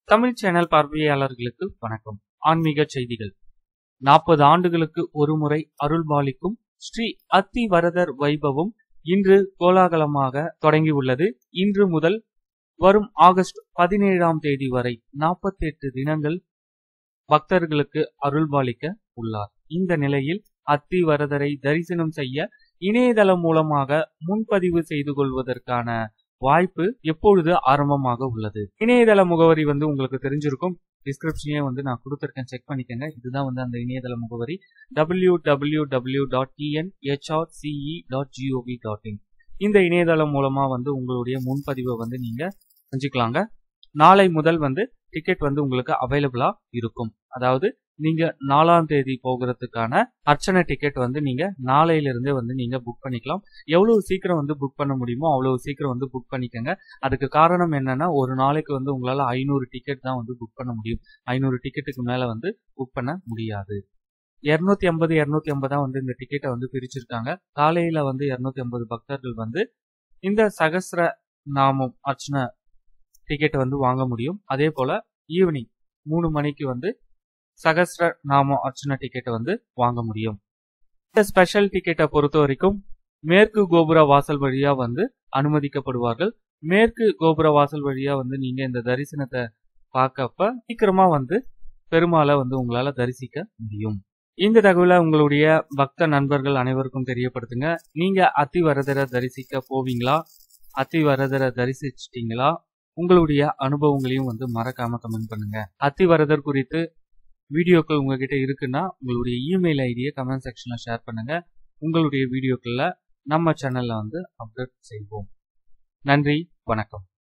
Tamil channel பார்வையாளர்களுக்கு வணக்கம் ஆன்மீக செய்திகள் நாற்பது ஆண்டுகளுக்கு ஒருமுறை அருள்பாலிக்கும் ஸ்ரீ அத்தி வரதர் வைபவம் இன்று கோலாகலமாக தொடங்கியுள்ளது இன்று முதல் வரும் ஆகஸ்ட் பதினேழாம் தேதி வரை நாற்பத்தி எட்டு தினங்கள் பக்தர்களுக்கு அருள்பாலிக்க உள்ளார் இந்த நிலையில் அத்தி வரதரை தரிசனம் செய்ய இணையதளம் மூலமாக முன்பதிவு செய்து கொள்வதற்கான வாய்ப்பு எப்பொழுது ஆரம்பமாக உள்ளது இணையதள முகவரி வந்து உங்களுக்கு தெரிஞ்சிருக்கும் டிஸ்கிரிப்ஷனே வந்து நான் கொடுத்துருக்கேன் செக் பண்ணிக்கோங்க இதுதான் வந்து அந்த இணையதள முகவரி W W W dot TNHRCE dot G O V dot in இந்த இணையதளம் மூலமா வந்து உங்களுடைய முன்பதிவை வந்து நீங்க செஞ்சுக்கலாங்க நாளை முதல் வந்து டிக்கெட் வந்து உங்களுக்கு அவைலபிளா இருக்கும் அதாவது நீங்க நாலாம் தேதி போகிறதுக்கான அர்ச்சனை டிக்கெட் வந்து நீங்க நாளையில இருந்தே வந்து நீங்க புக் பண்ணிக்கலாம் எவ்வளவு சீக்கிரம் வந்து புக் பண்ண முடியுமோ அவ்வளவு சீக்கிரம் வந்து புக் பண்ணிக்கோங்க அதுக்கு காரணம் என்னன்னா ஒரு நாளைக்கு வந்து உங்களால ஐநூறு டிக்கெட் தான் வந்து புக் பண்ண முடியும் ஐநூறு டிக்கெட்டுக்கு மேல வந்து புக் பண்ண முடியாது இருநூத்தி ஐம்பது இருநூத்தி ஐம்பதா வந்து இந்த டிக்கெட்டை வந்து பிரிச்சிருக்காங்க காலையில வந்து இருநூத்தி ஐம்பது பக்தர்கள் வந்து இந்த சகசிர நாமம் அர்ச்சனை டிக்கெட் வந்து வாங்க முடியும் அதே போல ஈவினிங் மூணு மணிக்கு வந்து சகஸ்ர நாம அர்ச்சனை டிக்கெட்டை வந்து வாங்க முடியும் இந்த ஸ்பெஷல் டிக்கெட்டை பொறுத்த வரைக்கும் மேற்கு கோபுர வாசல் வழியா வந்து அனுமதிக்கப்படுவார்கள் மேற்கு கோபுர வாசல் வழியா வந்து நீங்க இந்த தரிசனத்தை பார்க்கப்ப சீக்கிரமா வந்து பெருமாளை வந்து உங்களால தரிசிக்க முடியும் இந்த தகவலை உங்களுடைய பக்த நண்பர்கள் அனைவருக்கும் தெரியப்படுத்துங்க நீங்க அத்தி வரதரை தரிசிக்க போவீங்களா அத்தி வரதரை தரிசிச்சிட்டீங்களா உங்களுடைய அனுபவங்களையும் வந்து மறக்காம கமெண்ட் பண்ணுங்க அத்திவரதர் குறித்து வீடியோக்கள் உங்ககிட்ட இருக்குன்னா உங்களுடைய இமெயில் ஐடியை கமெண்ட் செக்ஷன்ல ஷேர் பண்ணுங்க உங்களுடைய வீடியோக்கள்ல நம்ம சேனல்ல வந்து அப்டேட் செய்வோம் நன்றி வணக்கம்